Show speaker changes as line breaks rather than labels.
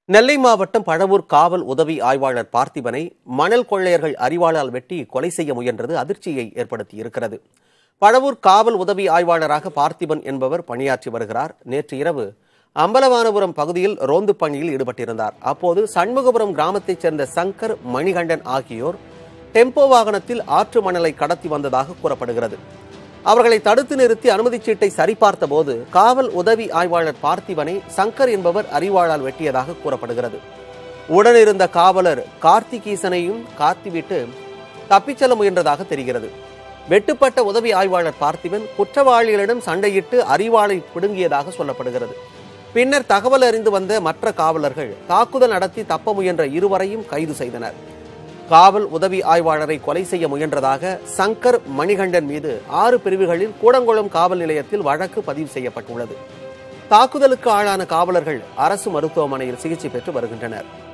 நெல்லை மாவட்டம் பழவூர் காவல் உதவி ஆய்வாளர் பார்த்திபனை மணல் கொள்ளையர்கள் அறிவாளால் வெட்டி கொலை செய்ய முயன்றது அதிர்ச்சியை ஏற்படுத்தி இருக்கிறது பழவூர் காவல் உதவி ஆய்வாளராக பார்த்திபன் என்பவர் பணியாற்றி வருகிறார் நேற்று இரவு அம்பலவானபுரம் பகுதியில் ரோந்து பணியில் ஈடுபட்டிருந்தார் அப்போது சண்முகபுரம் கிராமத்தைச் சேர்ந்த சங்கர் மணிகண்டன் ஆகியோர் டெம்போ வாகனத்தில் ஆற்று மணலை கடத்தி வந்ததாக கூறப்படுகிறது அவர்களை தடுத்து நிறுத்தி அனுமதிச் சீட்டை சரிபார்த்த போது காவல் உதவி ஆய்வாளர் பார்த்திபனை சங்கர் என்பவர் அறிவாளால் வெட்டியதாக கூறப்படுகிறது உடனிருந்த காவலர் கார்த்திகீசனையும் காத்திவிட்டு தப்பிச் செல்ல முயன்றதாக தெரிகிறது வெட்டுப்பட்ட உதவி ஆய்வாளர் பார்த்திபன் குற்றவாளிகளிடம் சண்டையிட்டு அறிவாளை பிடுங்கியதாக சொல்லப்படுகிறது பின்னர் தகவல் அறிந்து வந்த மற்ற காவலர்கள் தாக்குதல் நடத்தி தப்ப முயன்ற இருவரையும் கைது செய்தனர் காவல் உதவி ஆய்வாளரை கொலை செய்ய முயன்றதாக சங்கர் மணிகண்டன் மீது ஆறு பிரிவுகளில் கூடங்குளம் காவல் நிலையத்தில் வழக்கு பதிவு செய்யப்பட்டுள்ளது தாக்குதலுக்கு ஆளான காவலர்கள் அரசு மருத்துவமனையில் சிகிச்சை பெற்று வருகின்றனர்